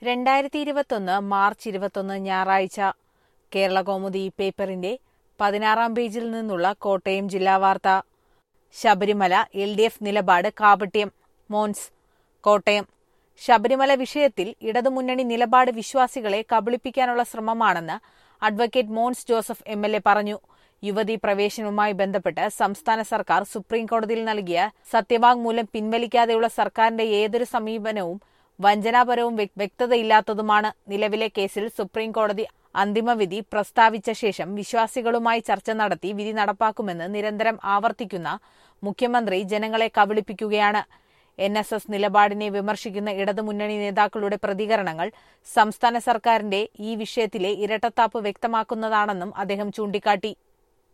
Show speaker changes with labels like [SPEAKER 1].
[SPEAKER 1] രണ്ടായിരത്തി ഇരുപത്തൊന്ന് മാർച്ച് ഇരുപത്തൊന്ന് ഞായറാഴ്ച കേരള കൗമുദി പേപ്പറിന്റെ പതിനാറാം പേജിൽ നിന്നുള്ള കോട്ടയം ജില്ലാ വാർത്ത ശബരിമല എൽ ഡി എഫ് നിലപാട് കാപട്യം മോൻസ് കോട്ടയം ശബരിമല വിഷയത്തിൽ ഇടതുമുന്നണി നിലപാട് വിശ്വാസികളെ കബളിപ്പിക്കാനുള്ള ശ്രമമാണെന്ന് advocate Mons Joseph M L A പറഞ്ഞു യുവതീ പ്രവേശനവുമായി ബന്ധപ്പെട്ട് സംസ്ഥാന സർക്കാർ സുപ്രീം കോടതിയിൽ നൽകിയ സത്യവാങ്മൂലം പിൻവലിക്കാതെയുള്ള സർക്കാരിന്റെ ഏതൊരു സമീപനവും വഞ്ചനാപരവും വ്യക്- വ്യക്തതയില്ലാത്തതുമാണ് നിലവിലെ കേസിൽ സുപ്രീം കോടതി അന്തിമവിധി പ്രസ്താവിച്ച ശേഷം വിശ്വാസികളുമായി ചർച്ച നടത്തി വിധി നടപ്പാക്കുമെന്ന് നിരന്തരം ആവർത്തിക്കുന്ന മുഖ്യമന്ത്രി ജനങ്ങളെ കബളിപ്പിക്കുകയാണ് എൻ എസ് എസ് നിലപാടിനെ വിമർശിക്കുന്ന ഇടതുമുന്നണി നേതാക്കളുടെ പ്രതികരണങ്ങൾ സംസ്ഥാന സർക്കാരിന്റെ ഈ വിഷയത്തിലെ ഇരട്ടത്താപ്പ് വ്യക്തമാക്കുന്നതാണെന്നും അദ്ദേഹം ചൂണ്ടിക്കാട്ടി